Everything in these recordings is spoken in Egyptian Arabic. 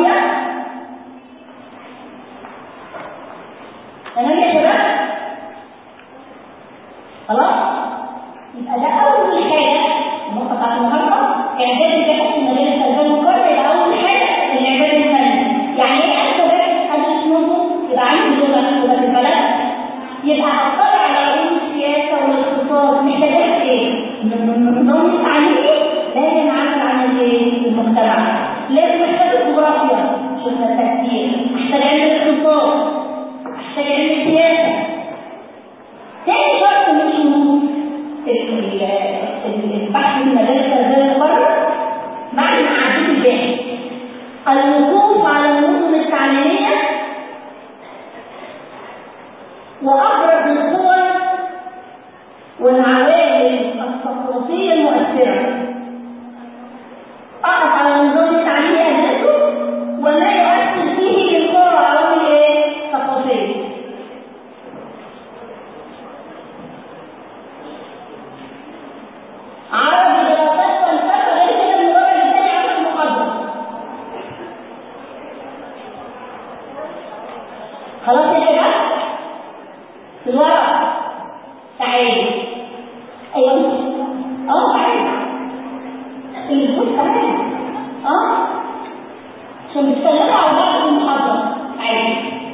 ده تمام يا شباب خلاص يبقى ده اول حاجه النقطه بتاعت النهارده اعداد الجسد في مجال التربيه المقرره يبقى اول حاجه الاعداد الفني يعني ايه انا بدات ادرس نظم يبقى عندي لغه لغه البلد يبقى اطلع على علوم السياسه والاقتصاد محتاجات ايه؟ النظام التعليمي لازم اعمل عن المجتمع لازم احتاج الجغرافيا شفنا التفكير احتاج علم الاقتصاد احتاج علم السياسه تاني شرط من شروط البحث في مجال التربيه المقرره معنى عديد الباحث الوقوف على النظم التعليميه وابرز الصور والعوامل الثقافيه المؤثره اقف على النظام التعليمي ادرسه وما يؤثر فيه من صور وعوامل ايه ثقافيه عربي دراسات فلسفه غير كده من ورا الثاني عمل محاضره خلاص يا شباب في الورق تعالي ايوه اه تعالي الجزء تعالي اه عشان بتتكلموا على بعض في المحاضره تعالي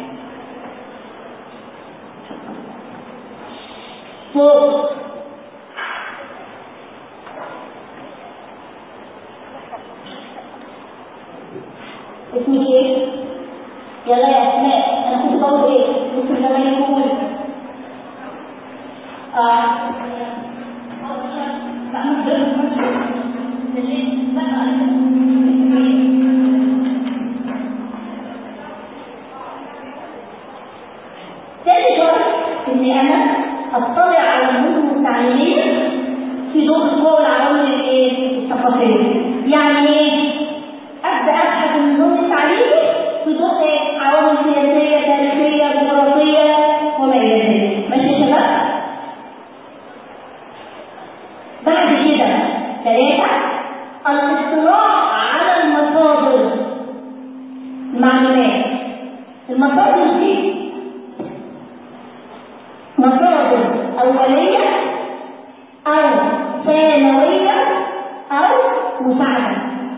فوق اسمك ايه؟ يلا يا اسماء انا كنت بقول ايه؟ كنت زمان يقول اه تاني شرط اني انا اطلع على النظم التعليميه في ضوء القوى والعوامل الايه؟ الثقافيه يعني ايه؟ ابدا ابحث النظام التعليمي في ضوء ايه؟ عوامل سياسيه تاريخيه جغرافيه وما الى ذلك ماشي يا شباب؟ بعد كده ثلاثه الاطلاع على المصادر المعلومات المصادر دي مصادر أولية أو ثانوية أو مساعدة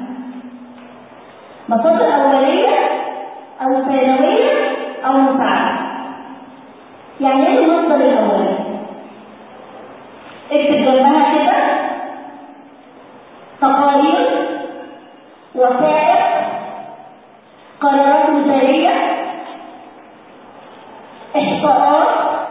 مصادر أولية أو ثانوية أو مساعدة يعني إيه المصدر الأولي؟ اكتب جنبها كده تقارير وثائق قرارات وزارية إحصاءات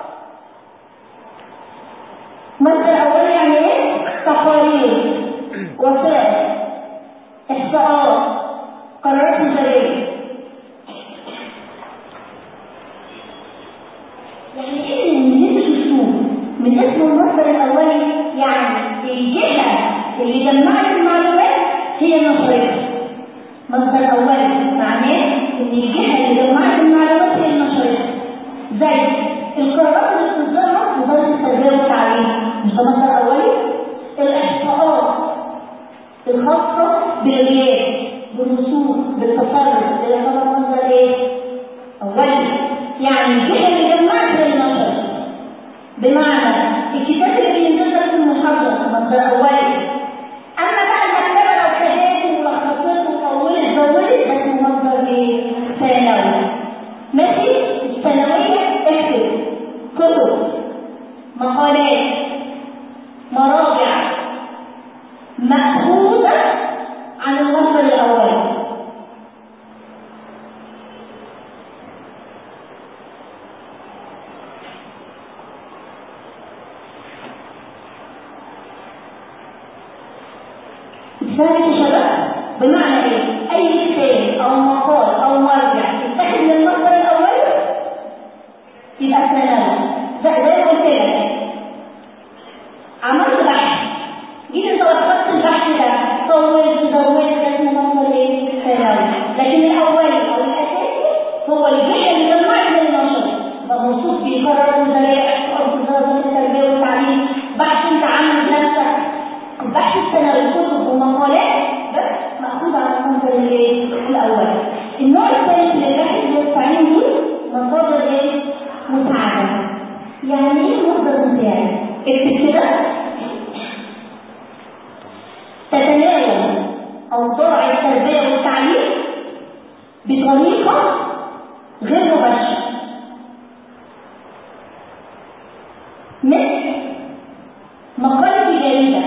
مادة الأول يعني إيه؟ تقارير وثائق إحصاءات قرارات وزارية يعني إيه من اسم الشهور من اسم المصدر الأولي يعني الجهة اللي جمعت المعلومات هي نشرتها مصدر أولي معناه إن الجهة اللي جمعت المعلومات هي نشرتها زي القرارات اللي بتصدرها وزارة التربية والتعليم مش ده مصدر أولي؟ الإحصاءات الخاصة بالغياب بالرسوم بالتصرف اللي يعتبر مصدر إيه؟ أولي يعني الجهة اللي جمعت هي النشر بمعنى الكتاب اللي بينزل لك في المحاضرة مصدر أولي أما بقى المكتبة لو كتبت ولخصت وطولت زودت ده اسمه مصدر إيه؟ ثانوي ماشي؟ الثانوية اكتب كتب مقالات مراجع مأخوذة عن المصدر الأولي فاهم يا شباب؟ بمعنى ايه؟ أي كتاب أو مقال أو مرجع يتاخد من المصدر الأولي يبقى ثانوي زي زي ما قلت لك عملت بحث جيت انت لخصت البحث ده طولت زودت ده اسمه مصدر ايه؟ ثانوي لكن الأولي أو الأساسي هو الجهة اللي جمعت من النشر ده موصوف فيه قرار وزارية إحصاء وزارة التربية والتعليم بحث انت عامل بنفسك البحث السنوي كتب ومقالات بس مأخوذ على المصدر ايه؟ مساعدة يعني ايه مصدر مساعد؟ اكتب كده تتناول أوضاع التربية والتعليم بطريقة غير مباشرة مثل مقالة الجريدة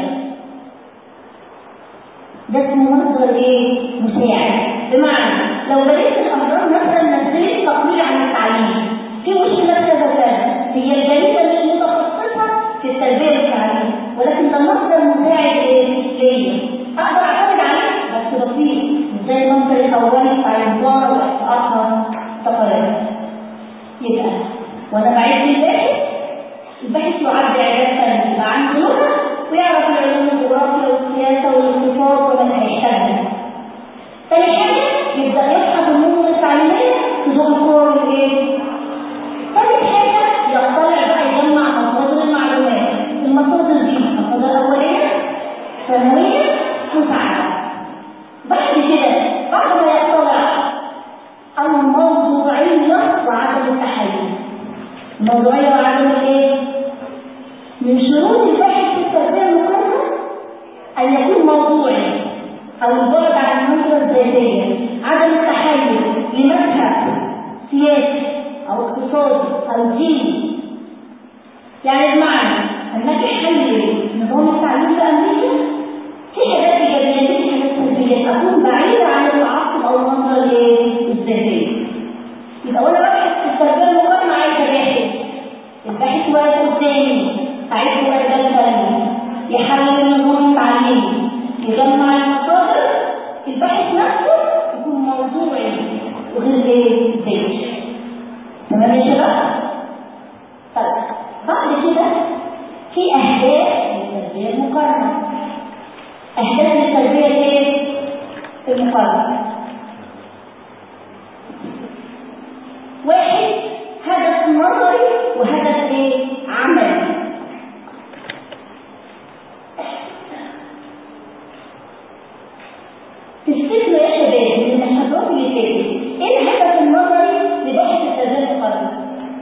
ده اسمه مصدر ايه؟ مساعد بمعنى لو بدأت الأمراض مثلا نزلت تقرير عن التعليم في مشكلة كذا كذا هي الجريدة مش متخصصة في التربية والتعليم ولكن ده مصدر مساعد ايه؟ ليا أقدر أعتمد عليه بس بسيط زي المنظر الأولي بتاع الإنذار وإحصاءاتها تقارير يبقى وأنا بعيد الباحث الباحث يعد إعداد فني يبقى عنده لغة ويعرف العلوم الجغرافيا والسياسة والاقتصاد وما هيحتاجها. تاني حاجة يبدأ يبحث النظم التعليمية في ضوء الصور الإيه؟ تالت حاجة يطلع بقى يجمع مصادر المعلومات المصادر دي مصادر أولية ثانوية مساعدة بعد كده بعد ما يطلع الموضوعية وعدم التحيز الموضوعية وعدم الايه؟ من شروط البحث في التربية المقارنة أن يكون موضوعي أو البعد عن النظرة الذاتية عدم التحيز لمذهب سياسي أو اقتصادي أو ديني يعني بمعنى أنك حلل نظام التعليم في أمريكا في حاجات إيجابية في حاجات سلبية أكون بعيدة عن التعصب أو النظرة الذاتية يبقى وأنا ببحث في التربية المقارنة عايزة باحث الباحث واقف قدامي عايز أداة فني يحلل النظام التعليمي يجمع المصادر الباحث نفسه يكون موضوعي وغير ذاتي تمام يا شباب؟ طيب بعد كده في أهداف للتربية المقارنة أهداف للتربية ايه؟ المقارنة واحد هدف نظري وهدف ايه؟ عملي تفتكروا يا شباب من المحاضرات اللي فاتت ايه الهدف النظري لبحث التربية المقارنة؟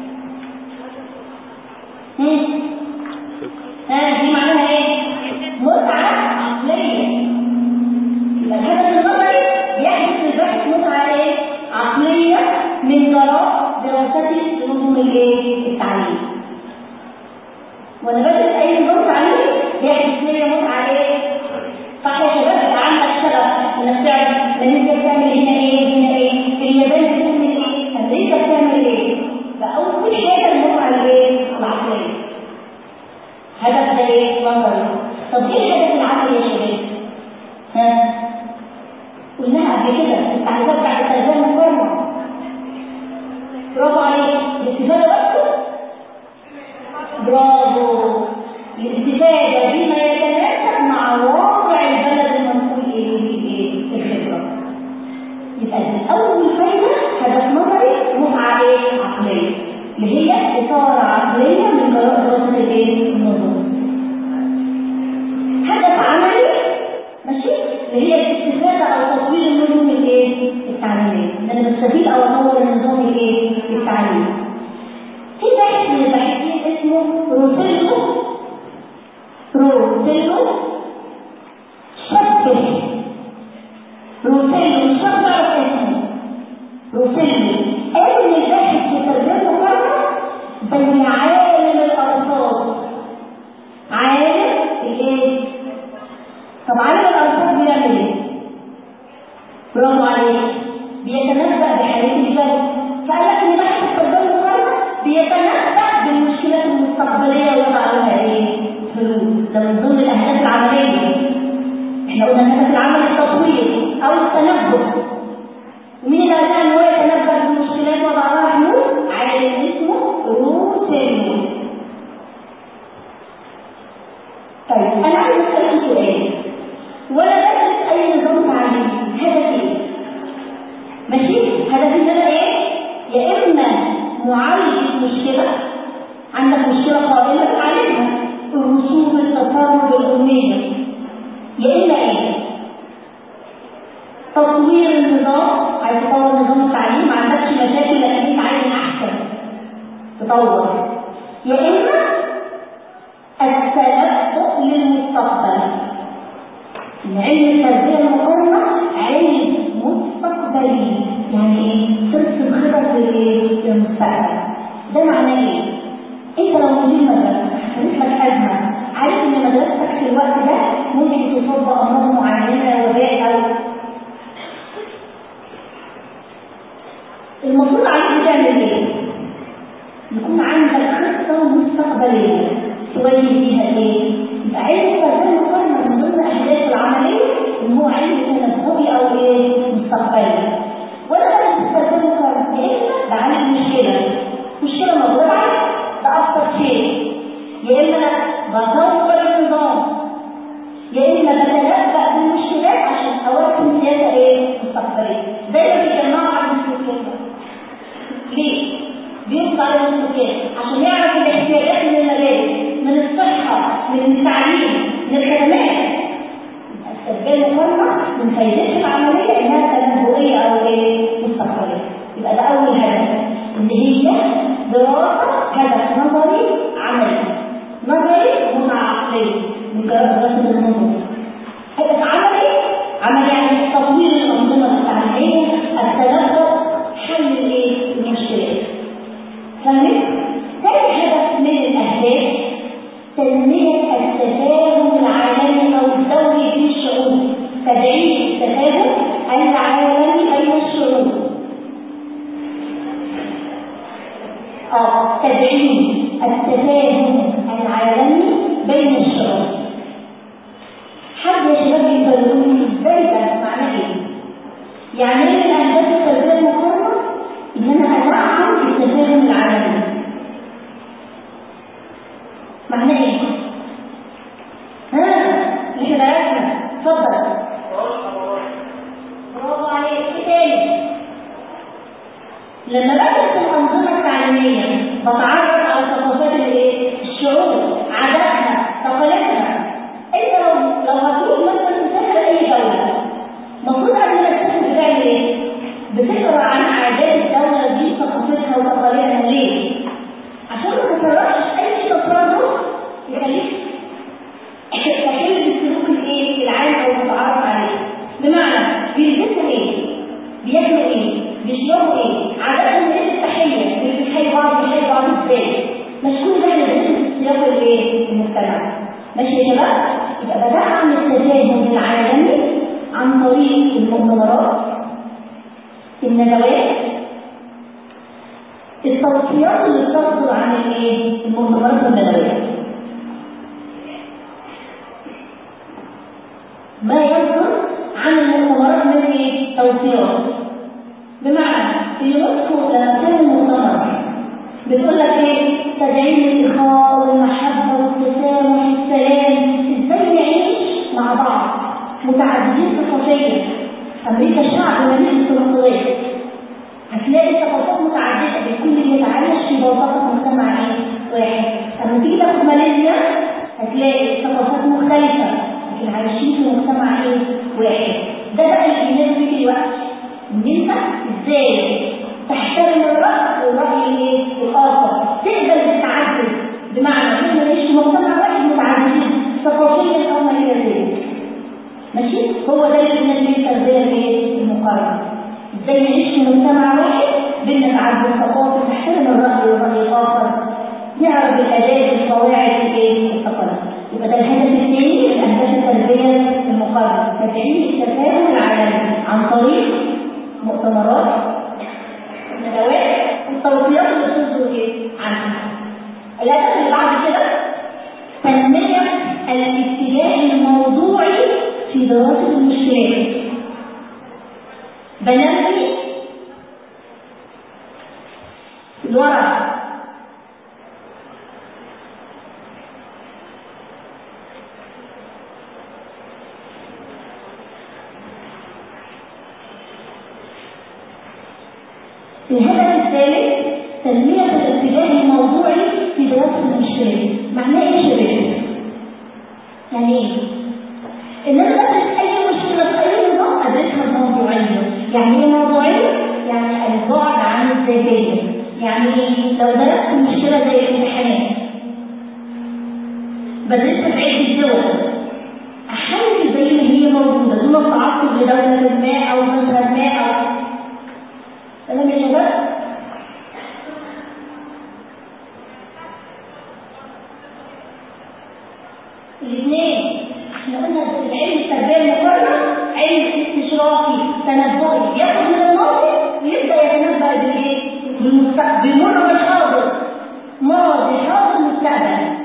ها دي معناها ايه؟ متعة عقلية يبقى الهدف النظري يحدث البحث متعة ايه؟ عقلية من وراء دراستي لنظم الايه؟ التعليم وانا بدرس اي نظام تعليمي بيحدث ليا متعة ايه؟ صح يا شباب يبقى عندك شغف انك تعرف امريكا بتعمل هنا ايه هنا ايه اليابان بتعمل ايه امريكا بتعمل ايه فاول حاجه المتعه الايه العقليه هدف ده ايه نظري طب ايه الهدف العملي يا شباب ها قلناها قبل كده التعليمات بتاعت التربيه المقارنه برافو عليك الاستفاده بس برافو الاستفاده بما يتناسب مع واقع البلد المنقول اليه الخبره يبقى دي اول فايده هدف نظري متعه ايه عقليه اللي هي اثاره عقليه من جراء دراسه الايه النظم هدف عملي ماشي اللي هي الاستفاده او تطوير النظم الايه التعليميه ان انا بستفيد او اطور النظام الايه التعليمي في باحث من الباحثين اسمه روسيلو روسيلو شبه روسيلو مش فاكر اعرف اسمه روسيلو قال ان الباحث في التربيه المقارنه بين عالم الارصاد عالم الايه؟ طب عالم الارصاد بيعمل ايه؟ برافو عليك بيتنبأ بحالات الجو فقال لك ان بحث التربيه المقارنه بيتنبأ بالمشكلات المستقبليه ويضع لها ايه؟ حلول ده من ضمن الاهداف العمليه احنا قلنا الهدف العملي التطوير او التنبؤ ومين اللي قال ان هو يتنبأ بالمشكلات ويضع لها حلول؟ عالم اسمه روسيلو طيب انا عايز اسالك سؤال ولا بدرس اي نظام تعليمي هدفي ايه؟ ماشي هدفي ان انا ايه يا اما معالجه مشكله عندك مشكله قائمه تعالجها الرسوم التفرد الاميه يا اما ايه تطوير النظام عايز تطور نظام التعليم ما عندكش مشاكل لكن انت عايز احسن تطور يا إما التنبؤ للمستقبل علم التربية المقارنة علم مستقبلي يعني ايه؟ ترسم خطط للمستقبل ده معناه ايه؟ انت لو مدير مدرسة حصلت لك أزمة عارف ان مدرستك في الوقت ده ممكن تصاب بأمراض معينة وباء أو المفروض عليك تعمل ايه؟ يكون عندك خطة مستقبلية تواجه بيها ايه؟ يبقى علم التربية المقارنة من ضمن أهداف العملية إن هو علم تنبؤي أو ايه؟ مستقبلي. ولا بس التربية المقارنة يا إما بعالج مشكلة مشكلة موجودة عندك ده أبسط شيء يا إما بطور النظام يا إما بتنبأ بالمشكلات عشان أواكب سياسة ايه؟ مستقبلية. زي ما بيجمعوا على المسلمين ليه؟ بيبقى على المسلمين عشان يعرف الاحتياجات من المدارس من الصحة من التعليم من الخدمات التربية المقارنة من فايدتها العملية إنها تنبؤية أو إيه؟ مستقبلية يبقى ده أول هدف إن هي دراسة هدف نظري عملي نظري مع عقلي مجرد دراسة النظر هدف عملي عملي يعني تطوير الأنظمة التعليمية التنبؤ حل الايه؟ المشكلات فاهمين؟ ثاني هدف من الأهداف تنمية التفاهم العالمي أو الدولي بين الشعوب تدعيم التفاهم العالمي بين الشعوب اه تدعيم التفاهم العالمي بين الشعوب حد يا شباب يقولوا لي ازاي ده معناه ايه؟ يعني ايه من اهداف التربيه المقارنه؟ ان انا ادعم التفاهم العالمي معناه ايه؟ ها احنا درسنا اتفضل برافو عليك ايه تاني؟ لما بدرس الانظمه التعليميه بتعرف على ثقافات الايه؟ الشعوب عاداتها تقاليدها انت لو لو هتروح مثلا تسافر اي دوله المفروض قبل ما تسافر بتعمل ايه؟ بتقرا عن عادات الدوله دي ثقافتها وتقاليدها ليه؟ عشان ما تتسرعش اي تصرف يخليك تحل بالسلوك الايه؟ العام او المتعارف عليه بمعنى بيلبسوا ايه؟ بياكلوا ايه؟ بيشربوا ايه؟ عاداتهم ايه التحيه؟ بيتحيوا بعض بيحيوا بعض ازاي؟ مش كل ده يدرسه في سياق الايه؟ المجتمع ماشي يا شباب؟ يبقى بدعم التفاهم العالمي عن طريق المؤتمرات الندوات التوصيات اللي بتصدر عن الايه؟ المؤتمرات والندوات ما يصدر عن المؤتمرات من ايه؟ توصيات بمعنى في نصف لما كان المؤتمر بتقول لك ايه؟ تدعيم الاخاء والمحبه والتسامح والسلام ازاي نعيش مع بعض متعددين ثقافيا امريكا شعب مليء بالعنصريه هتلاقي ثقافات متعدده الكل بيتعايش في بساطه مجتمع ايه؟ واحد لما تيجي تاخد ماليزيا هتلاقي ثقافات مختلفه لكن عايشين في مجتمع ايه؟ واحد ده بقى اللي الناس فيه دلوقتي ان انت ازاي تحترم الراي والراي الايه؟ الاخر تقبل بالتعدد بمعنى احنا نعيش في مجتمع واحد متعددين ثقافيا او ماليا ماشي هو ده اللي بنسميه التربيه الايه؟ المقارنه ازاي نعيش في مجتمع واحد بين تعدد ثقافي نحترم الراي والراي الاخر نعرف الاداب والقواعد الايه؟ الثقافيه يبقى ده الهدف الثاني من اهداف التربيه المقارنه تدعيم التفاهم العالمي عن طريق مؤتمرات ندوات والتوصيات اللي بتصدر ايه؟ عنها الهدف اللي بعد كده تنميه الاتجاه الموضوعي في دراسه المشكلات بنمي الورع الهدف الثالث تنمية الاتجاه الموضوعي في دراسة المشكلات معناه ايه يا شباب؟ يعني ايه؟ ان انا بدرس اي مشكلة في اي نظام ادرسها بموضوعية يعني ايه موضوعية؟ يعني البعد عن الذاتية يعني ايه؟ لو درست مشكله زي الامتحانات بدرسها في عده الدول احاول زي ما هي موجوده دون التعصب لدوله ما او مذهب ما او تمام يا شباب؟ الاثنين احنا قلنا العلم التربيه المقارنه علم استشرافي تنبؤي ياخد من الماضي ويبدا يتنبأ بالايه؟ بالمستقبل بيمر بالحاضر ماضي حاضر مستقبل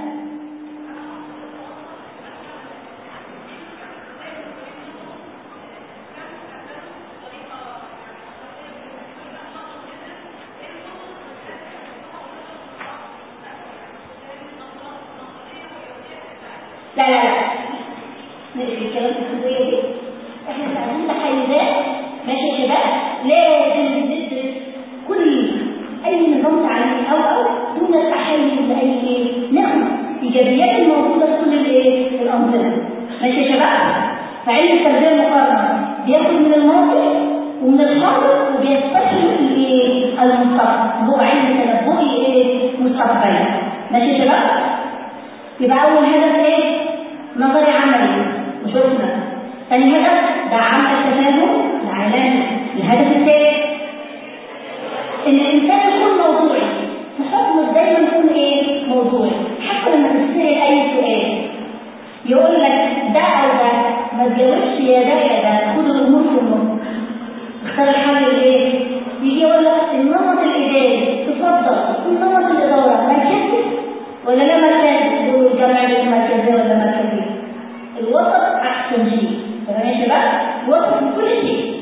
لا لا لا نقفل الكلام في الجزئيه دي احنا عايزين تحيزات ماشي يا شباب لازم ندرس كل اي نظام تعليمي او او دون التحيز لاي ايه ناخد ايجابيات الموجوده في كل الايه الانظمه ماشي يا شباب فعلم التربيه المقارنه بياخد من الماضي ومن الحاضر وبيستشرف الايه المستقبل هو علم تنبؤي ايه مستقبلي ماشي يا شباب يبقى اول هدف ايه نظري عملي وشفنا ثاني هدف دعم التفاهم العالمي الهدف الثالث ان الانسان يكون موضوعي في حكمه دايما يكون ايه موضوعي حتى لما تسال اي سؤال يقول لك ده او ده ما تجاوبش يا ده يا ده خد الامور في النص اختار الحل الايه يجي يقول لك النمط الاداري تفضل النمط الاداره مركزي ولا لا مركزي دول الجامعه المركزيه ولا مركزيه الوسط احسن شيء تمام يا شباب وسط في كل شيء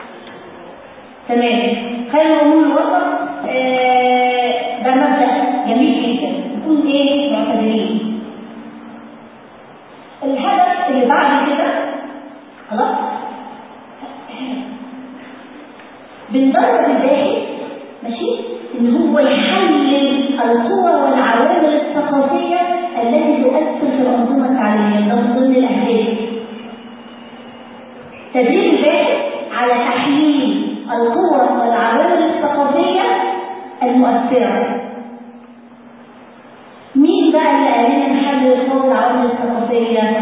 تمام خلينا نقول الوسط آه ده مبدا جميل جدا نكون ايه معتدلين الهدف اللي بعد كده خلاص بندرب الباحث ماشي ان هو يحلل القوى والعوامل الثقافيه التي تؤثر في الانظمه التعليميه ده من ضمن الاهداف تدريب الباحث على تحليل القوى والعوامل الثقافيه المؤثره مين بقى اللي قال لنا نحلل القوى والعوامل الثقافيه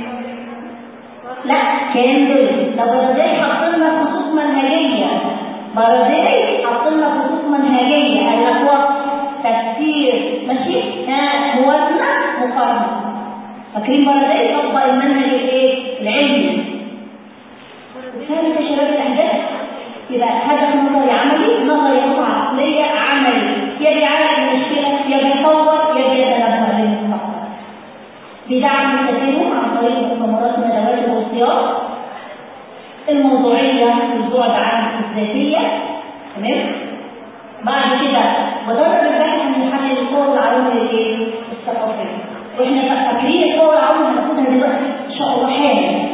لا كامل ده برديه حط لنا خطوط منهجيه برديه حط لنا خطوط منهجيه قال لك وقت تفسير ماشي ها موازنه مقارنه فاكرين برديه طبق المنهج الايه العلمي فهمت يا شباب الاهداف يبقى هدف نظري عملي نظري نقطه عقليه عملي يا بيعالج المشكله يا بيطور يا بيتنبه للمستقبل بدعم التفاهم عن طريق مؤتمرات ندوات الوصيات الموضوعية البعد عن الذاتية تمام بعد كده بدرب البحث عن محلل القوى والعوامل الايه الثقافية واحنا فاكرين القوى والعوامل هناخدها دلوقتي ان شاء الله حالا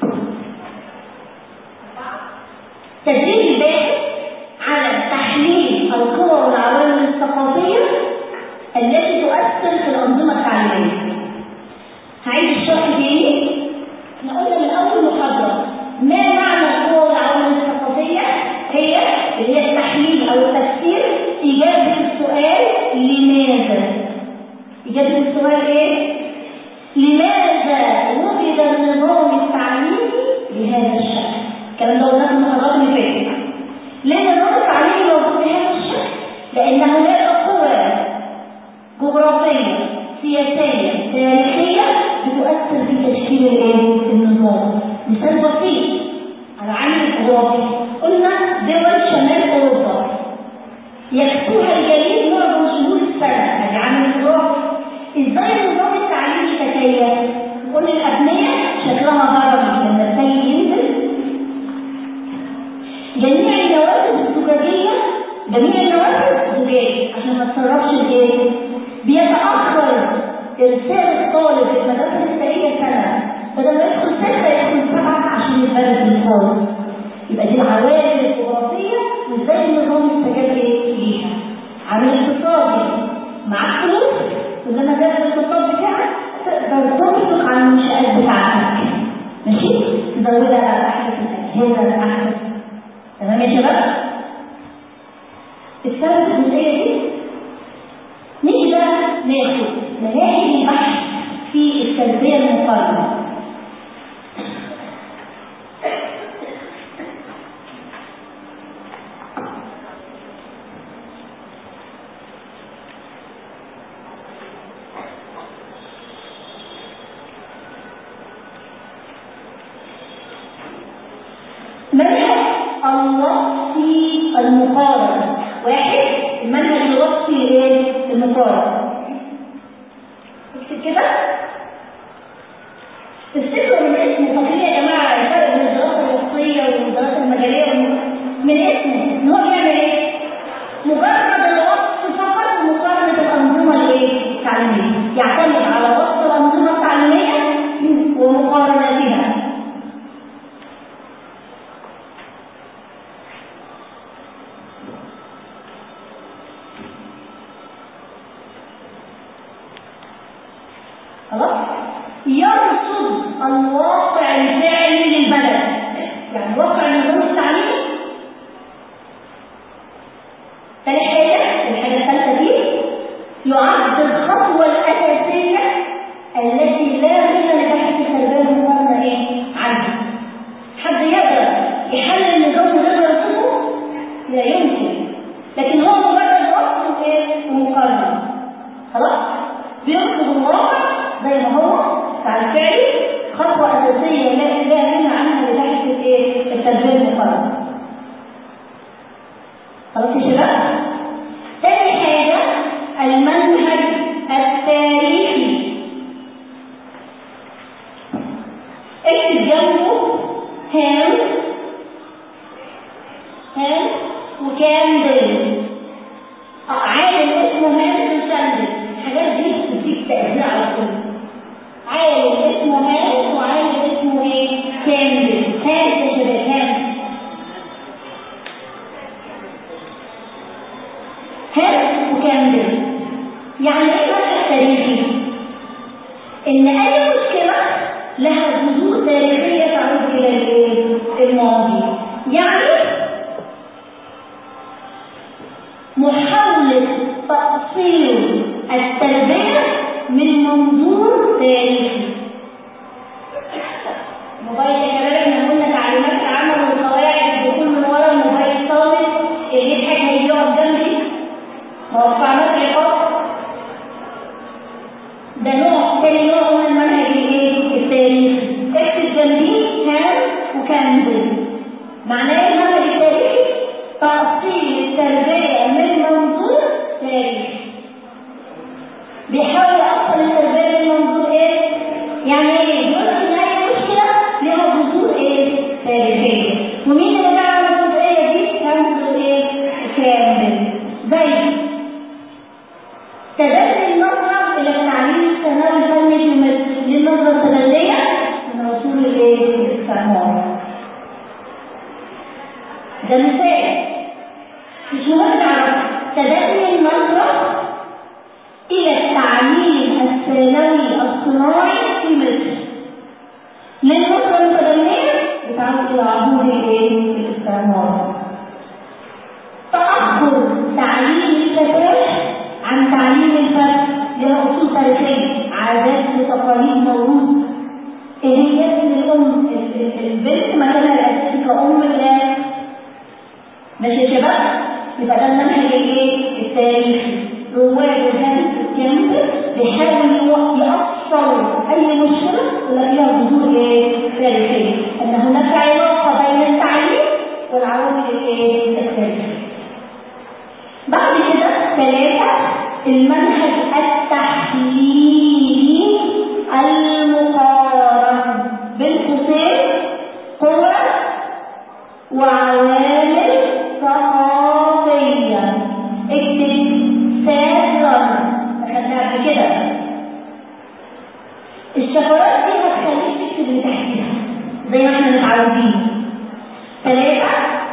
تدريب الباحث على تحليل القوى والعوامل الثقافية التي تؤثر في الأنظمة التعليمية هعيد الشرح تاني احنا قلنا من اول محاضره ما معنى القوى والعوامل الثقافيه هي اللي هي التحليل او التفسير اجابه السؤال لماذا اجابه السؤال ايه لماذا وجد النظام التعليمي بهذا الشكل الكلام ده قلناه في المحاضرات اللي فاتت ليه النظام التعليمي موجود بهذا الشكل لان هناك قوى جغرافيه سياسيه تاريخيه بتؤثر في تشكيل الايه النظام مثال بسيط على عامل الجغرافي قلنا دول شمال اوروبا يكفوها الجليد معظم شهور السنه ادي عامل الجغرافي ازاي النظام التعليمي تكيف كل الابنيه شكلها هرمي لما الثلج ينزل جميع النوافذ الزجاجيه جميع النوافذ زجاج عشان ما تسربش الايه بيتاخر ارسال الطالب المدرسه الابتدائيه سنه بدل ما يدخل سته يدخل سبعه عشان يتبرد من خالص يبقى دي العوامل الجغرافيه وازاي النظام يستجاب ليها عامل اقتصادي معاك فلوس ولما تاخد الاقتصاد بتاعك تقدر تنفق على المنشات بتاعتك ماشي تزودها على احدث الاجهزه الاحدث تمام يا شباب السبب الجزئية دي نيجي بقى ناخد مناهج البحث في التربية المقارنة منهج الوصفي المقارن واحد المنهج الوصفي ايه المقارن اكتب كده تفتكروا من اسم فاكرين يا جماعه الفرق بين الدراسه الوصفيه والدراسه المجاليه من اسمه ان هو بيعمل ايه؟ مجرد الوصف فقط ومقارنه الانظمه الايه؟ التعليميه يعتمد على وصف الانظمه التعليميه ومقارنتها خلاص يرصد الواقع الفعلي للبلد يعني واقع النظام التعليمي ثاني حاجه الحاجه الثالثه دي يعد الخطوه الاساسيه التي لا غنى لبحث التربيه المقارنه ايه عنها حد يقدر يحلل النظام من غير ما يرصده لا يمكن لكن هو مجرد وصف ايه ومقارنه خلاص بيرصد الواقع زي ما هو فعل فعلي خطوة أساسية لا لا غنى عنها لبحث الايه؟ التربية المقارنة. خلاص يا شباب؟ تاني حاجة المنهج التاريخي. اكتب جنبه هام هام وكاندل. عالم اسمه هام وكاندل. الحاجات دي بتديك تأثير على طول. عالم اسمه هانس وعالم اسمه ايه؟ كامل هانس يا شباب هانس هانس وكامل يعني ايه منهج تاريخي؟ ان اي مشكله لها جذور تاريخيه تعود الى الايه؟ الماضي يعني محاوله تأصيل التربيه من منظور تاريخي موبايل يا شباب احنا قلنا تعليمات العمل والقواعد الدخول من ورا الموبايل الطالب اللي يضحك هيجي يقعد جنبي توقعنات عقاب ده نوع تاني نوع من المنهج الايه؟ التاريخي اكتب جنبيه هام وكامل معناه ايه المنهج التاريخي؟ تأصيل التربية من منظور تاريخي بيحاول يأصل التربية من منظور ايه؟ يعني ايه؟ يقول ان اي مشكلة لها جذور ايه؟ تاريخية ومين اللي بيعمل الجزئية دي؟ كامل ايه؟ كامل زي تبادل النظرة إلى التعليم الثانوي الفني في مصر دي النظرة التبادلية من رسول الايه؟ الاستعمار ده مثال مش مهم نعرف تبادل النظرة إلى التعليم الثانوي الصناعي في مصر للنظرة المتدنية بتعود إلى عبور الايه؟ الاستعمار تأخر تعليم الفتاة عن تعليم الفرد لها أصول تاريخية عادات وتقاليد موروث إيه هي اسم الأم البنت مكانها الأساسي كأم لا ماشي يا شباب يبقى ده المنهج الايه التاريخي رواد الهدف الكامل بيحاول يأصل أي مشكلة ولا فيها جذور ايه تاريخية أن هناك علاقة بين التعليم والعوامل الايه التاريخية بعد كده ثلاثة المنهج التحليلي المقارن بين قوسين قوى وعوامل ثقافية اكتب سادرا اخدناها قبل كده الشفرات دي هتخليك تكتب اللي تحتيها زي ما احنا متعودين ثلاثة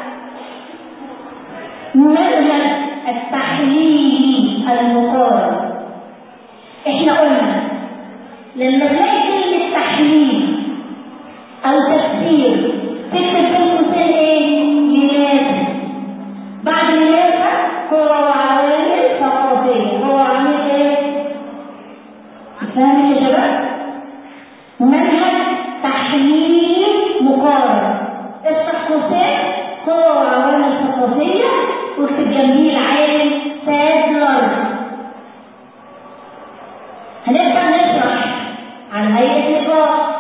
منهج التحليل المقارن احنا قلنا لما تلاقي كلمة تحليل أو تفسير تكتب بين قوسين ايه؟ لماذا؟ بعد لماذا هو عوامل ثقافية هو عامل ايه؟ فاهم يا شباب؟ منهج تحليلي مقارن التخصصات هو عوامل ثقافية واكتب جنبيه العالم سادلر هنبدأ نشرح عن هيئة الإدارة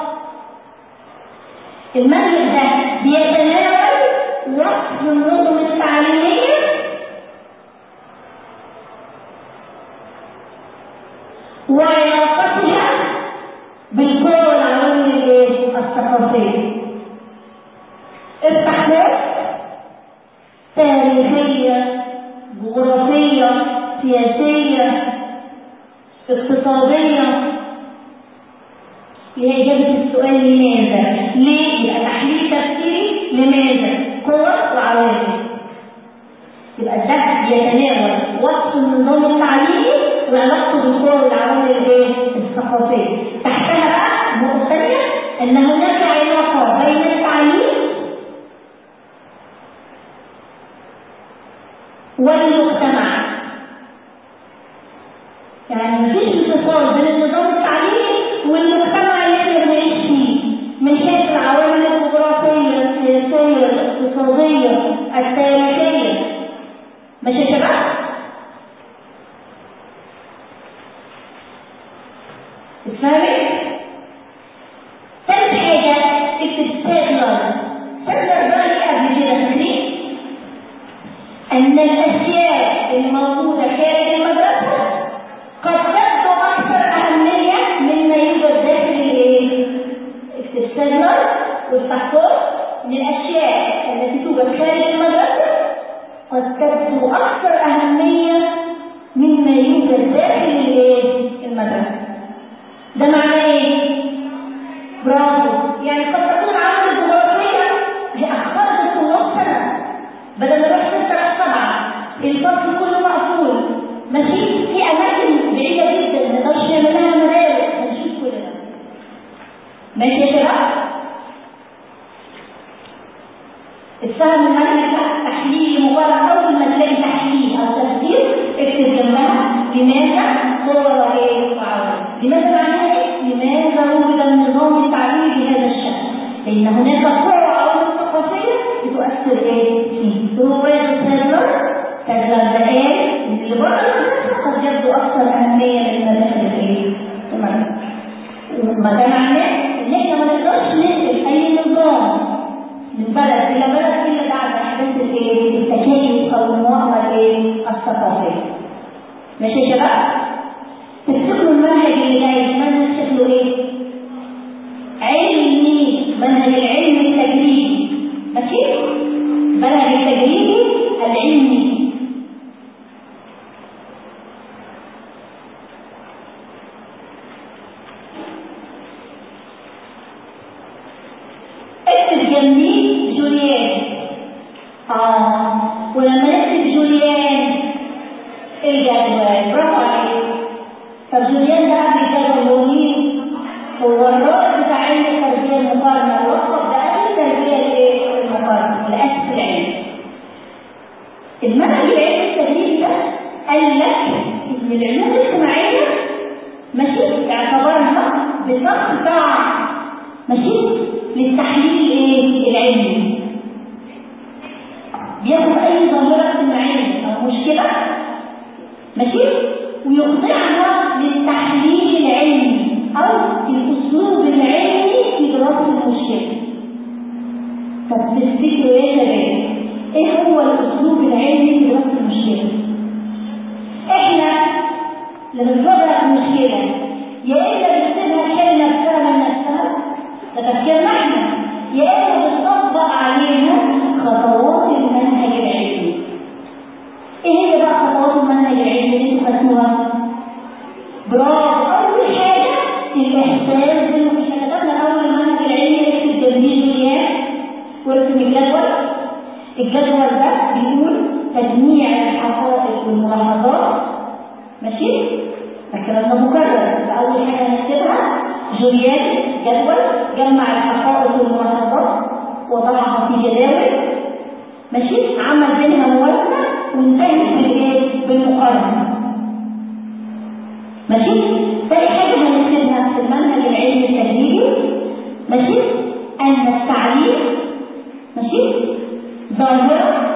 المنهج ده بيتناول وصف النظم التعليمية وعلاقتها بالقوى العلوية الثقافية التحقيق تاريخية جغرافية سياسية اقتصادية هي إجابة السؤال لماذا؟ ليه؟ يبقى تحليل تفسيري لماذا؟ قوى وعوامل يبقى ده يتناول وصف النظام التعليمي وعلاقته بالقوى والعوامل الايه؟ الثقافيه. تحتها بقى النقطه الثانيه ان هناك علاقه بين التعليم والمجتمع. يعني مفيش اتصال بين النظام التعليمي والمجتمع اللي احنا بنعيش فيه من حيث العوامل الجغرافيه، السياسيه، الاقتصاديه، التاريخيه. ماشي يا شباب؟ اتفهمت؟ ثالث حاجة اكتب سيجلر سيجلر بقى ايه قبل كده فاكرين؟ أن الأشياء الموجودة خارج المدرسة قد تبدو أكثر أهمية مما يوجد داخل الايه؟ اكتب سيجلر والتحقيق من الأشياء التي توجد خارج المدرسة قد تبدو أكثر أهمية مما يوجد داخل الايه؟ المدرسة ده معناه ايه؟ برافو يعني قد تكون عامل جغرافية هي أخبار الطلاب سنة بدل ما نروح ستة أو سبعة الفصل كله مقفول ماشي في أماكن بعيدة جدا ما نقدرش نعمل لها مدارس هنشوف كل ده ماشي يا شباب؟ السهم المنهج ده تحليل مجرد أول ما تلاقي تحليل أو تفسير اكتب جنبها لماذا هو ايه وعوامل لماذا معناها ايه؟ لماذا وجد النظام التعليمي بهذا الشكل؟ لأن هناك قوى عوامل ثقافية بتؤثر ايه؟ فيه رواية سيرلر كالجردقان اللي بره المدرسة قد يبدو أكثر أهمية من المدرسة الايه؟ المدرسة ما ده معناه إن احنا ما نقدرش ننقل أي نظام من بلد إلى بلد إلا بعد أحداث الايه؟ التكيف أو المواءمة الايه؟ الثقافية. ماشي يا شباب؟ تفتكروا المنهج اللي جاي المنهج شكله ايه؟ علمي منهج العلم التجريبي ماشي؟ منهج التجريبي العلمي اكتب جنبيه جوليان اه ولما نكتب جوليان ايه الجدول برافو عليك طب جوليان ده بيجرب هو مين؟ هو الرائد بتاع علم التربيه المقارنه اللقب ده علم التربيه الايه؟ المقارنه الاسس العلمي المنهج العلمي التدريبي ده قال لك ان العلوم الاجتماعيه ماشي اعتبرها بتخضع ماشي للتحليل ايه؟ العلمي بياخد اي ظاهره اجتماعيه او مشكله ماشي ويخضعها للتحليل العلمي او الاسلوب العلمي في دراسه المشكله طب تفتكروا ايه يا شباب ايه هو الاسلوب العلمي في دراسه المشكله احنا لما بنواجه مشكله يا اما بنسيبها كلمه بسبب نفسها ده تفكيرنا احنا يا اما بنطبق عليها خطوات المنهج العلمي ايه هي بقى خطوات المنهج العلمي اللي انتوا خدتوها؟ برافو اول حاجه الاحساس بالمشكله كتبنا اول المنهج العلمي اكتب جنبيه جوليان وارسم الجدول الجدول ده بيقول تجميع الحقائق والملاحظات ماشي؟ الكلام ده مكرر فاول حاجه هنكتبها جوليان جدول جمع الحقائق والملاحظات وضعها في جداول ماشي عمل بينها موازنه وانتهت بالاجابه بالمقارنة ماشي؟ تاني حاجة هنكتبها في المنهج العلمي التجريبي ماشي؟ أن التعليم ماشي؟ ظاهرة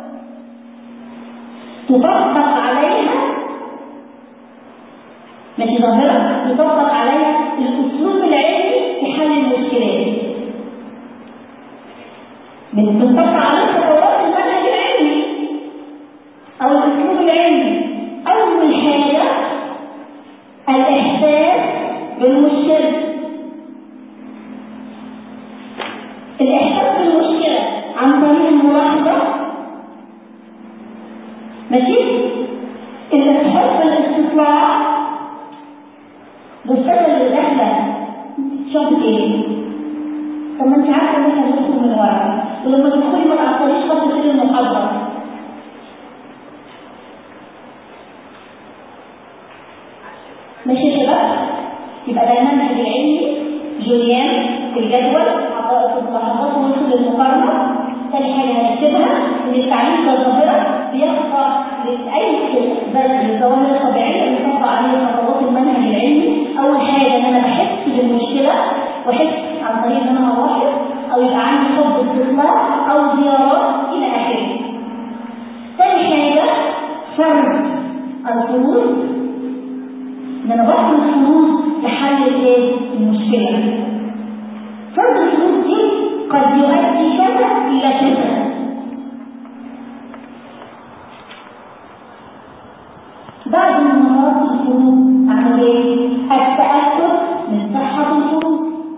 تطبق عليها ماشي ظاهرة يطبق عليها الأسلوب العلمي في حل المشكلات بتطبق عليها خطوات المنهج العلمي أو الأسلوب العلمي أول حاجة الإحساس بالمشكلة الإحساس بالمشكلة عن طريق الملاحظة ماشي الإحساس بالاستطلاع بالصفة اللي داخلة شنطة ايه؟ طب ما انت عارفة ان احنا بندخل من ورا ولما تدخلي ما تعطليش خط سير المحاضرة ماشي يا شباب؟ يبقى ده المنهج العلمي جوليان في الجدول عطاء الملاحظات ووصل للمقارنة ثاني حاجة هنكتبها ان التعليم كظاهرة بيخضع لأي بذل للظواهر الطبيعية اللي بتطبق عليها خطوات المنهج العلمي أول حاجة إن أنا بحس بالمشكلة وأحس عن طريق إن أنا ألاحظ أو يبقى عندي حب استطلاع أو زيارات إلى آخره. ثاني حاجة فرض الفروض إن أنا بفرض الفروض لحل الإيه؟ المشكلة. فرض الفروض دي قد يؤدي كذا إلى كذا. بعد ما مرات الفروض أعمل إيه؟ التأكد من صحة الفروض.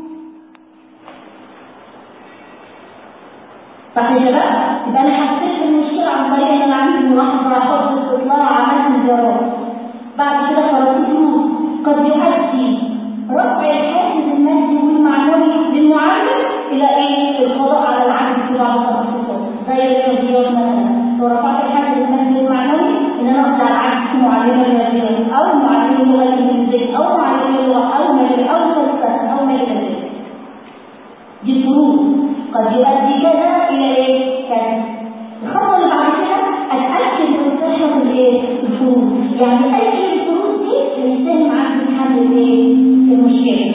صح يا شباب؟ يبقى أنا حسيت بالمشكلة عن طريق إن أنا عملت ملاحظة حفظ استطلاع عملت زيارات. بعد كده فرضت فروض قد يؤدي رفع الحافز المادي والمعنوي للمعلم إلى إيه؟ القضاء على العجز في بعض التخصصات زي الرياضيات مثلا لو رفعت الحافز المادي والمعنوي إن أنا أقضي على العجز في معلم الرياضيات أو معلم اللغة الإنجليزية أو معلم اللغة أو مجال أو فلسفة أو ما إلى ذلك. دي فروض قد يؤدي كذا إلى إيه؟ كذا. الخطوة اللي بعد كده أتأكد من صحة الإيه؟ الفروض، يعني أي الفروض دي الإنسان معاه في حل الإيه؟ المشكلة.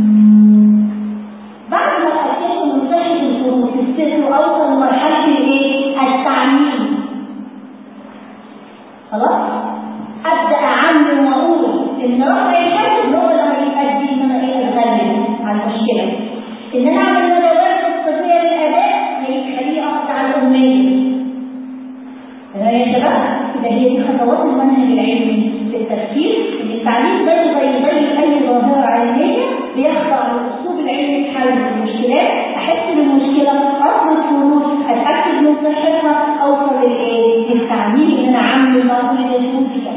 بعد ما اتأكدت من صحة الفروض تفتكر أوصل لمرحلة الإيه؟ التعميم. خلاص؟ أبدأ أعمم وأقول إن رفع الحاجز هو اللي هيؤدي إن أنا إيه أتغلب على المشكلة. إن أنا أعمل ندوات تطبيقية للآباء هيخليه أقطع على الأمية. تمام يا شباب؟ يبقى هي دي خطوات المنهج العلمي في التفكير ان التعليم زي زي زي اي ظاهره علميه بيخضع للاسلوب العلمي في حل المشكلات احس بالمشكله اصل الفروض اتاكد من صحتها اوصل للايه؟ للتعليم ان انا اعمل الموضوع اللي يكون فيها.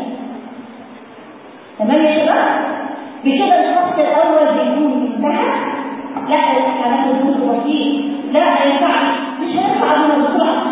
تمام يا شباب؟ بكده الشخص الاول بيكون انتهى لا احنا هناخد جزء بسيط لا ما ينفعش مش هينفع انا بسرعه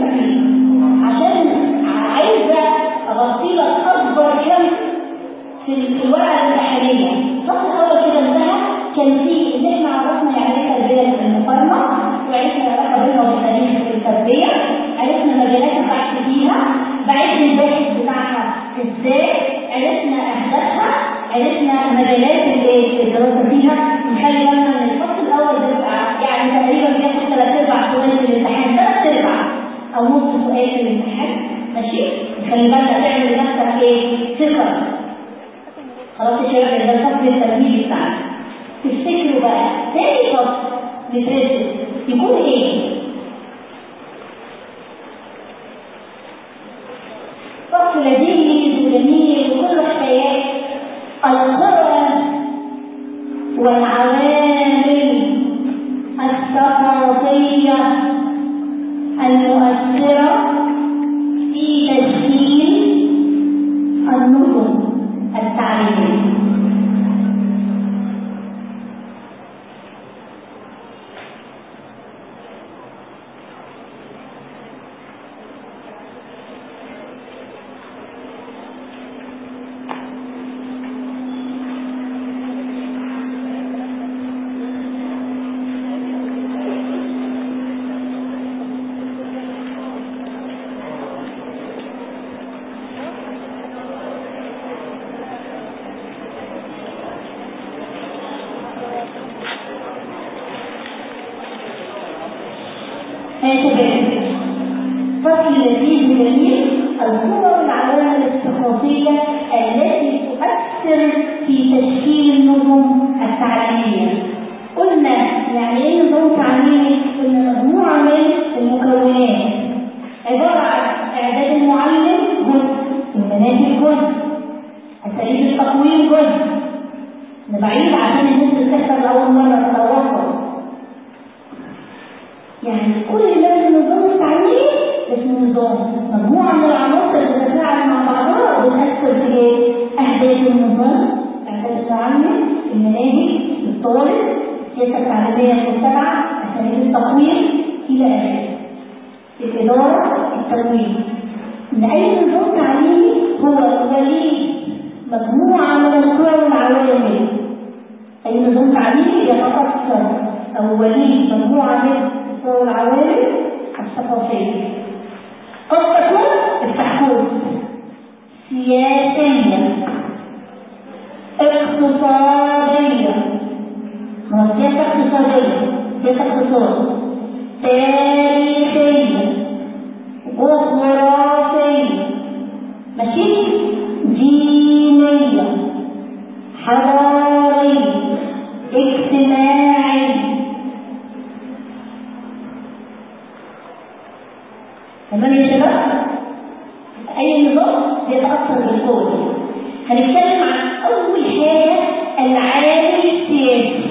عشان عايزه اغطي لك اكبر كم في الورقه الامتحانيه الفصل الاول كده انتهى كان في ان احنا عرفنا يعني ايه تربيه المقارنه وعرفنا العلاقه بينها وبين تاريخ التربيه عرفنا مجالات البحث فيها بعدنا الباحث بتاعها ازاي عرفنا اهدافها عرفنا مجالات الايه الدراسه فيها نخلي بالنا ان الفصل الاول ده بيبقى يعني تقريبا بياخد ثلاث ارباع سؤال في الامتحان ثلاث ارباع او نص سؤال في الامتحان ماشي خلي بالك تعمل لنفسك ايه ثقه خلاص يا شباب ده الفصل التمهيدي بتاعنا تفتكروا بقى تاني فصل نترسل يكون ايه فصل لذيذ وجميل وكله حكايات القرى والعوامل الثقافيه المؤثرة في تشكيل النظم التعليمية. النظم التعليمية قلنا يعني ايه نظام تعليمي؟ قلنا مجموعة من المكونات عبارة عن إعداد المعلم جزء المناهج جزء أساليب التقويم جزء أنا بعيد عشان الناس اللي تحصل أول مرة تتوصل يعني كل ده النظام التعليمي اسمه نظام مجموعة من العناصر بتتفاعل مع بعضها وتأثر في ايه؟ أهداف النظام أهداف المعلم المناهج الطالب السياسة التعليمية المتبعة أساليب التقويم إلى آخره الإدارة التمويل إن أي نظام تعليمي هو ولي مجموعة من القوى والعوامل أي نظام تعليمي يتأثر أو ولي مجموعة من القوى والعوامل الثقافية قد تكون التحكم سياسية اقتصادية ما هو سياسة اقتصادية سياسة اقتصاد تاريخية جغرافية ماشي دينية حضارية اجتماعية تمام يا شباب؟ أي نظام بيتأثر بالقوة هنتكلم عن أول حاجة العامل السياسي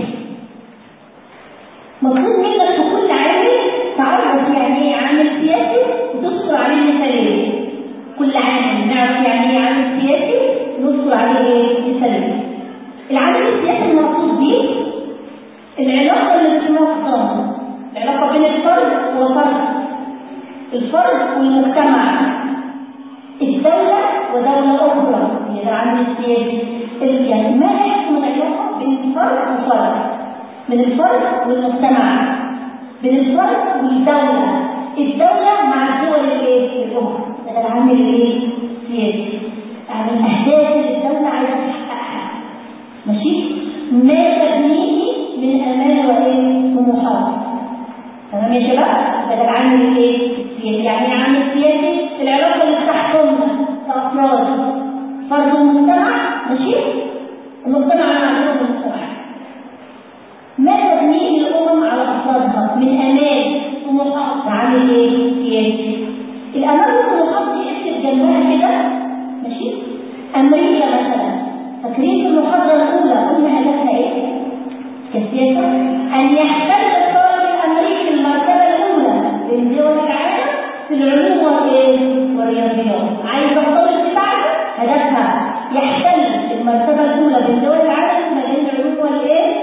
مطلوب منك في كل عامل تعرف يعني ايه عامل سياسي وتذكر عليه مثالين كل عامل نعرف يعني ايه عامل سياسي ونذكر عليه ايه مثالين العامل السياسي المقصود به العلاقه اللي بتنظم العلاقه بين الفرد وفرد الفرد والمجتمع الدولة ودولة أخرى هي العامل السياسي يعني ما يحكم العلاقة بين الفرد وفرد من الفرد والمجتمع من الفرد والدولة الدولة مع الدول الايه؟ الأخرى ده العامل الايه؟ السياسي يعني الأهداف اللي الدولة عايزة تحققها ماشي؟ ما تبنيه من أمان وإيه؟ طموحات تمام يا شباب؟ ده العامل الايه؟ السياسي يعني ايه عامل سياسي؟ العلاقة اللي بتحكمنا كأفراد فرد ومجتمع ماشي؟ المجتمع مع الدول والمجتمع ما تبنيه الأمم على أفرادها من أمان طموحات عامل إيه؟ سياسي. الأمان والطموحات دي اكتب جنبها كده ماشي؟ أمريكا مثلا فاكرين في المحاضرة الأولى قلنا هدفها إيه؟ كسياسة أن يحتل الطالب الأمريكي المرتبة الأولى بين دول العالم في العلوم والإيه؟ والرياضيات. عايز الطالب بتاعها هدفها يحتل المرتبة الأولى بين دول العالم في مجال العلوم والإيه؟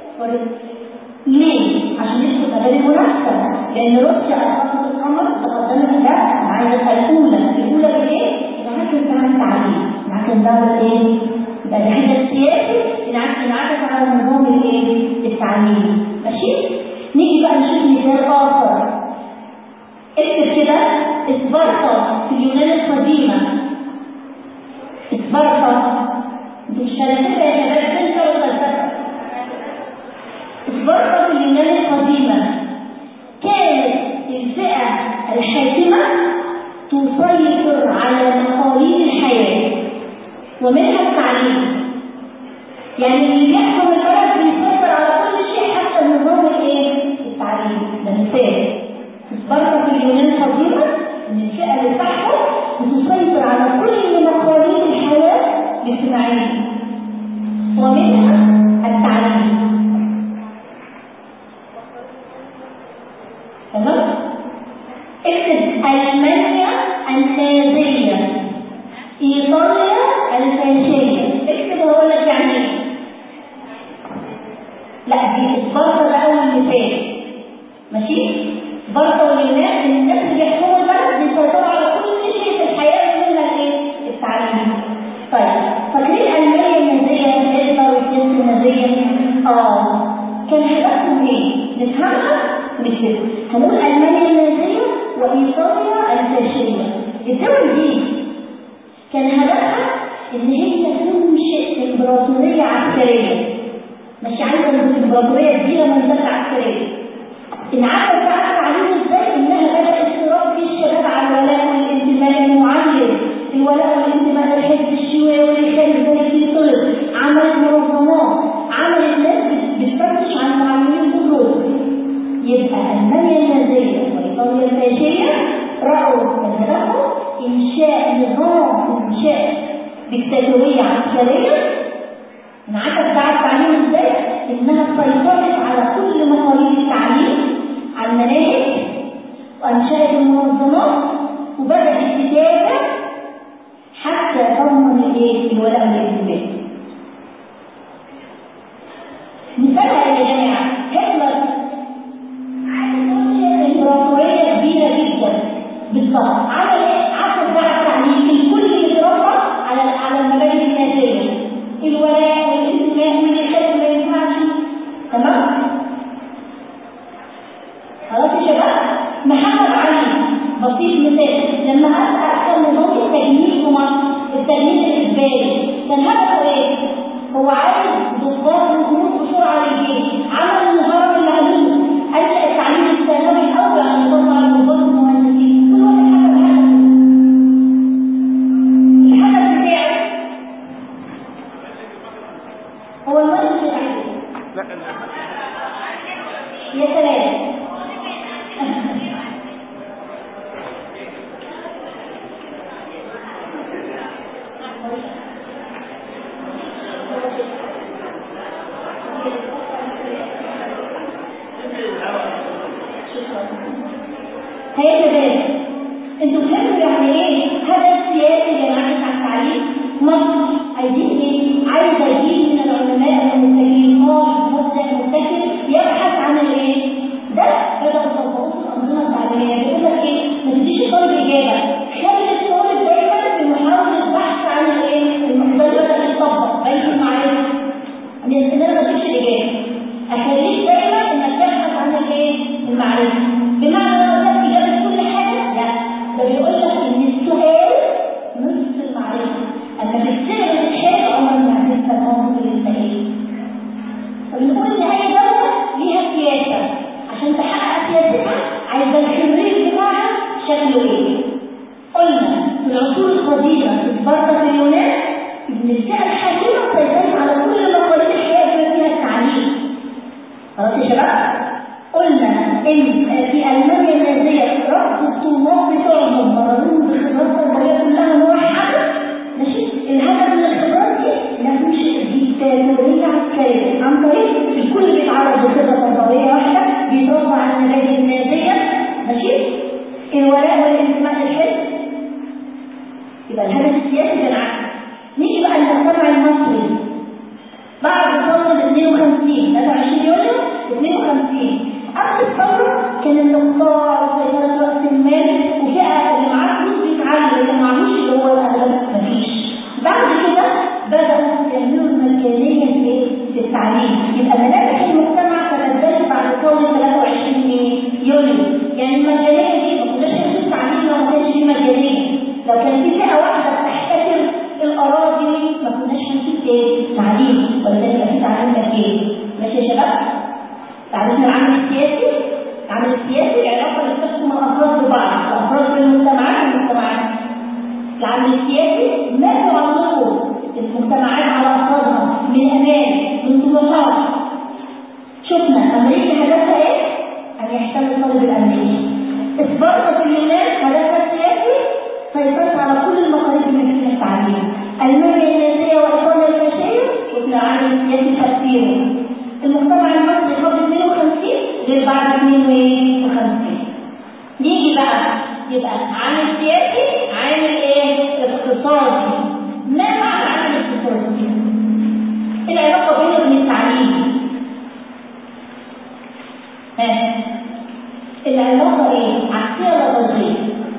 ليه؟ عشان يدخل مجال المنافسة لأن روسيا أسقطت القمر تقدمت ده عايزة الأولى الأولى بإيه؟ انعكس على التعليم انعكس على الإيه؟ يبقى الحاجة السياسي انعكس على النظام الإيه؟ التعليمي ماشي؟ نيجي بقى نشوف مثال آخر اكتب كده سبارتا في اليونان القديمة سبارتا انتوا مش هتكتبها يا شباب تنسى ولا سبارتا في اليونان القديمة كانت الفئة الحاكمة تسيطر على مقاليد الحياة ومنها التعليم يعني اللي بيحكم البلد بيسيطر على كل شيء حتى النظام الايه؟ التعليم ده مثال سبارتا في اليونان القديمة ان الفئة اللي تحكم بتسيطر على كل مقاليد الحياة الاجتماعية ومنها التعليم تمام اكتب المانيا النازيه ايطاليا الفاشيه اكتب وهقول لك يعني ايه لا دي سبارتا ده اول مثال ماشي سبارتا واليونان الناس اللي بيحكموا البلد بيسيطروا على كل شيء في الحياه منها الايه التعليم طيب فاكرين المانيا النازيه هتلر والجنس النازيه اه كان هدفهم ايه نفهمها ونكتبها هنقول المانيا النازيه وايطاليا الفاشيه الدول دي كان هدفها ان هي تنشئ امبراطوريه عسكريه مش عايزه الامبراطوريه كبيره منزله عسكريه انعكس بقى عليهم ازاي انها بدات تربي الشباب على الولاء والانتماء المعلم الولاء والانتماء للحزب الشيوعي والخارج ذلك طلب عملت منظمات إنشاء نظام إنشاء ديكتاتورية عسكرية انعكس بتاع التعليم ازاي؟ إنها سيطرت على كل مصاريف التعليم على المناهج وأنشأت المنظمات وبدأت الكتابة حتى تضمن الايه؟ الولاء والانتماء. مثالها يا جماعة هتلر امبراطورية كبيرة جدا بالضبط على ايه؟ عصر بتاع التعليم الكل يتربى على على المبادئ النازية الولاء والانتماء والإخلاص ما ينفعش تمام؟ خلاص يا شباب محمد علي بسيط مثال لما أسأل نظام التجنيد في مصر التجنيد الإجباري كان هدفه إيه؟ هو عايز ضباط وجنود بسرعة للجيش عمل نظام المعلوم أنشأ التعليم الثانوي الأول عن يطلع الضباط المهندسين كل واحد حسب هدفه الهدف بتاعه هو المهندس العادي يا سلام هيا شباب انتوا فهمتوا يعني ايه هدف سياسي جماعي على التعليم مصر عايزين ايه عايزه جيل من العلماء المتجهين خالص مبدع مبتكر يبحث عن الايه ده بدأوا يطبقوه في الأنظمة التعليمية بيقول لك ايه ما تديش الطالب إجابة خلي الطالب دايما في محاولة البحث عن الايه المحتوى بدأ يطبق بين المعرفة من السنة ما تديش الإجابة أخليك دايما إنك تبحث عن الايه المعرفة بمعنى لو قلت إجابة كل حاجة لا ده بيقول لك إن السؤال نصف المعرفة أما تكتب الحاجة عمرك ما هتفهم موضوع الإنسانية فبنقول إن أي دولة ليها سياسة عشان تحقق سياستها عايزة الخريج بتاعها شكله إيه؟ قلنا في العصور القديمة في سبارتا في اليونان إن الفئة الحاكمة سيطرت على كل مقاليد الحياة بما فيها التعليم. خلاص يا شباب؟ قلنا إن في ألمانيا النازية رأس الطلاب بتوعهم مرضون بخبرات تربوية كلها موحدة ماشي؟ الهدف من الخبرات دي نفس ديكتاتورية عسكرية عن طريق الكل بيتعرض لخبرة تربوية واحدة بيتربى على المبادئ النازية ماشي؟ الولاء والانتماء للحزب يبقى الهدف السياسي كان عكس نيجي بقى المجتمع المصري بعد ثورة 52 23 يوليو 52 قبل الثورة كان الاقطاع وسيطرة رأس المال وفئة اللي معاه فلوس بيتعلم اللي معهوش اللي هو الأغلب مفيش بعد كده بدأوا يعملوا المجانية في في التعليم يبقى ملامح المجتمع تبدلت بعد ثورة 23 يوليو يعني المجانية دي ما كناش هنشوف التعليم لو ما كانش في مجانية لو كان في فئة واحدة بتحتكر الأراضي ما كناش هنشوف ايه تعليم ولا كان في تعليم مجاني ماشي يا شباب؟ تعرفنا العمل السياسي العمل السياسي العلاقة اللي بتحكم الأفراد ببعض الأفراد بالمجتمعات والمجتمعات العمل السياسي ما يعلقه المجتمعات على أفرادها من أمان من طموحات شفنا أمريكا هدفها إيه؟ أن يحتل الطالب الأمريكي إسبارتا في اليونان هدفها السياسي سيطرت على كل المقاليد من فيها التعليم ألمانيا النازية وإيطاليا الفاشية وفي العمل السياسي تفسيره المجتمع المصري قبل 52 غير بعد 52 نيجي بقى يبقى عامل سياسي عامل ايه اقتصادي ما معنى عامل اقتصادي العلاقه بينه وبين التعليم ها العلاقه ايه عكسيه ولا طرديه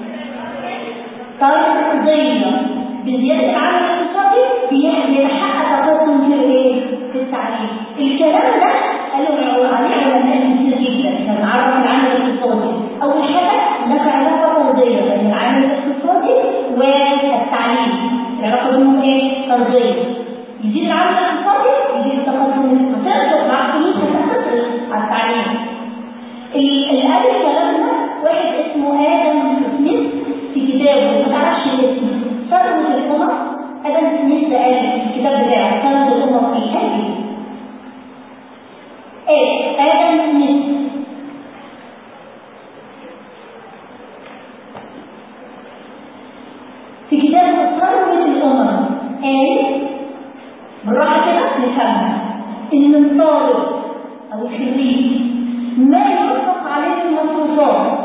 طرديه بزياده العمل الاقتصادي بيتحقق تقدم في ايه في التعليم الكلام ده قالوا عليه علماء كتير جدا هنعرف العمل الاقتصادي اول حاجه هناك علاقه طرديه بين العمل الاقتصادي والتعليم العلاقه بينهم ايه طرديه يزيد العمل الاقتصادي يزيد التقدم هتصرف مع فلوس هتصرف على التعليم الآن الكلام ده واحد اسمه آدم سميث في كتابه ما تعرفش اسمه ثروة الأمم آدم سميث ده قال في الكتاب بتاعه ثروة الأمم في حاجة ايه آدم سميث في كتاب ثروة الأمم قال بالراحة كده نفهمها إن الطالب أو الخريج ما ينفق عليه المصروفات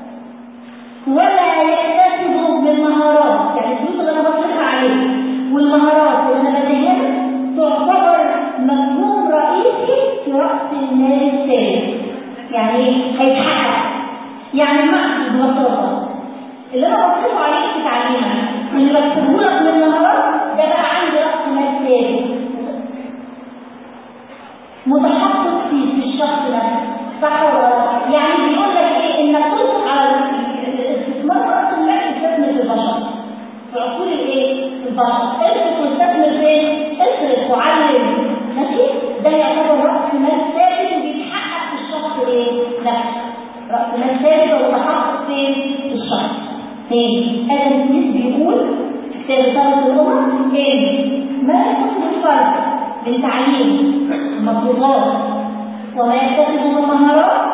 ولا يكتسب من مهارات يعني الفلوس اللي انا بصرفها عليه والمهارات اللي انا بديها تعتبر مفهوم رئيسي في راس المال الثالث يعني هيتحقق يعني معنى ببساطه اللي انا بصرفه عليك في تعليمك اللي بكتبه لك من مهارات ده بقى عندي راس مال ثالث متحقق في في الشخص ده صح ولا لا؟ يعني بيقول لك ايه انك تصرف على الاستثمار راس المال تستثمر في البشر في عقول الايه؟ البشر اصرف واستثمر فين؟ اصرف وعلم ماشي؟ ده يعتبر راس مال ثابت وبيتحقق في الشخص ايه؟ نفسه راس مال ثابت ومتحقق فين؟ في الشخص تاني ادم سميث بيقول في كتاب رساله الامم ايه؟ ما يقصد الفرق بين تعليم المفروضات وما يكتسب من مهارات